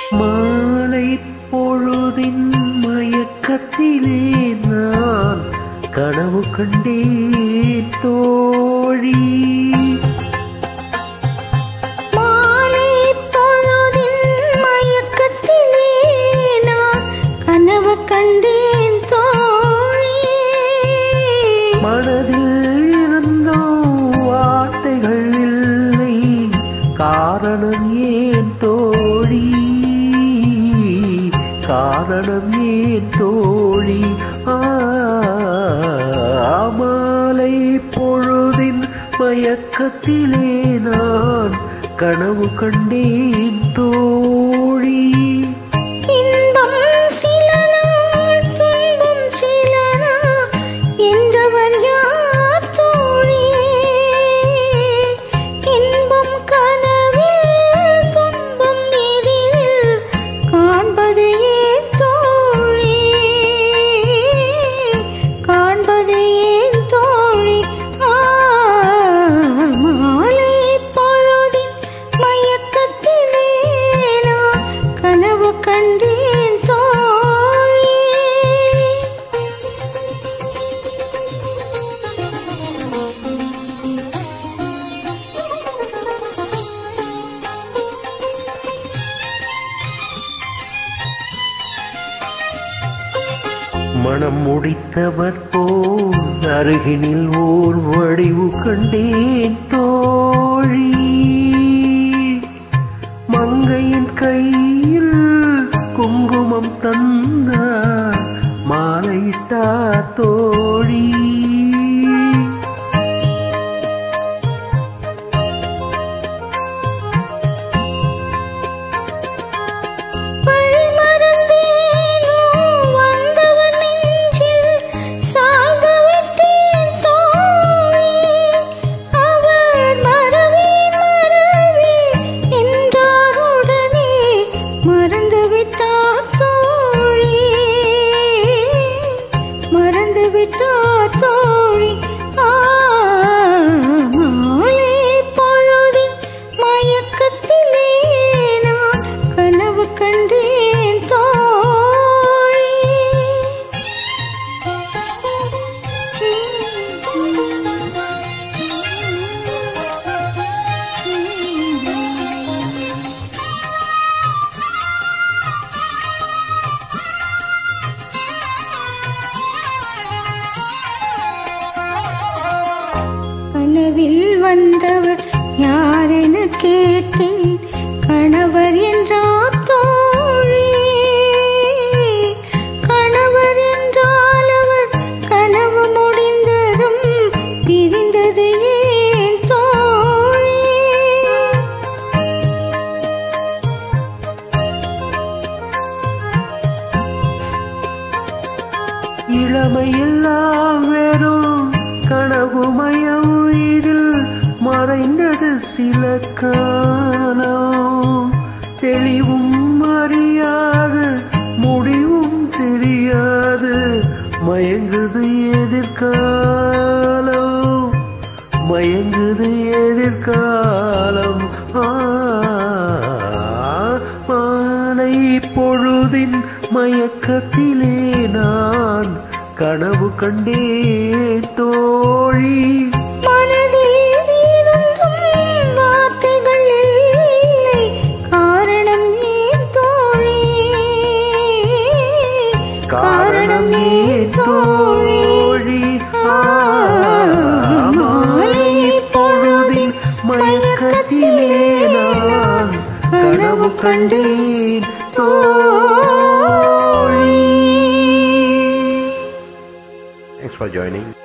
மாலை பொழுதின் மயக்கத்திலே நான் கனவு கண்டேன் தோழி மாலை பொழுதின் மயக்கத்திலே நான் கனவு கண்டேன் தோழி மனதில் இருந்தோ வார்த்தைகள் இல்லை காரணம் ஏன் தோழி காரணம் ஏன் தோழி ஆ, மாலை பொழுதின் மயக்கத்திலே நான் கனவு கண்டேன் தோழி இன்பம் சில நாள் துன்பம் சில நாள் என்றவர் யார் தோழி இன்பம் கனவில் துன்பம் எதிரில் காண்பது ஏன் தோழி காண்பது ஏன் தோழி ஆ, மாலை பொழுதின் மயக்கத்திலே நான் கனவு கண்டேன் தோழி மனம் முடித்தவர் போல் அருகினில் ஓர் வடிவு கண்டேன் தோழி மங்கையின் கையில் குங்குமம் தந்தார் மாலையிட்டார் தோழி வழிமறந்தேனோ வந்தவர் நெஞ்சில் சாய்ந்து விட்டேன் தோழி அவர் மறவேன் மறவேன் என்றார் உடனே மறந்து விட்டார் தோழி மறந்து விட்டார் தோழி ஆ, மாலை பொழுதின் மயக்கத்திலே நான் கனவு கண்டேன் தோழி கனவில் வந்தவர் யாரென கேட்டேன் கணவர் என்றார் தோழி கணவர் என்றால் அவர் கனவு முடிந்ததும் பிரிந்தது ஏன் தோழி இளமையெல்லாம் வெறும் கனவுமயம் இதில் மறைந்தது சில காலம் தெளிவும் அறியாது முடிவும் தெரியாது மயங்குது எதிர்காலம் மயங்குது எதிர்காலம் ஆ, மாலை பொழுதின் மயக்கத்திலே நான் கனவு கண்டேன் தோழி மனதில் இருந்தும் வார்த்தைகள் இல்லை காரணம் ஏன் தோழி காரணம் ஏன் தோழி ஆ, மாலை பொழுதின் மயக்கத்திலே நான் கனவு கண்டேன் தோழி Thanks for joining.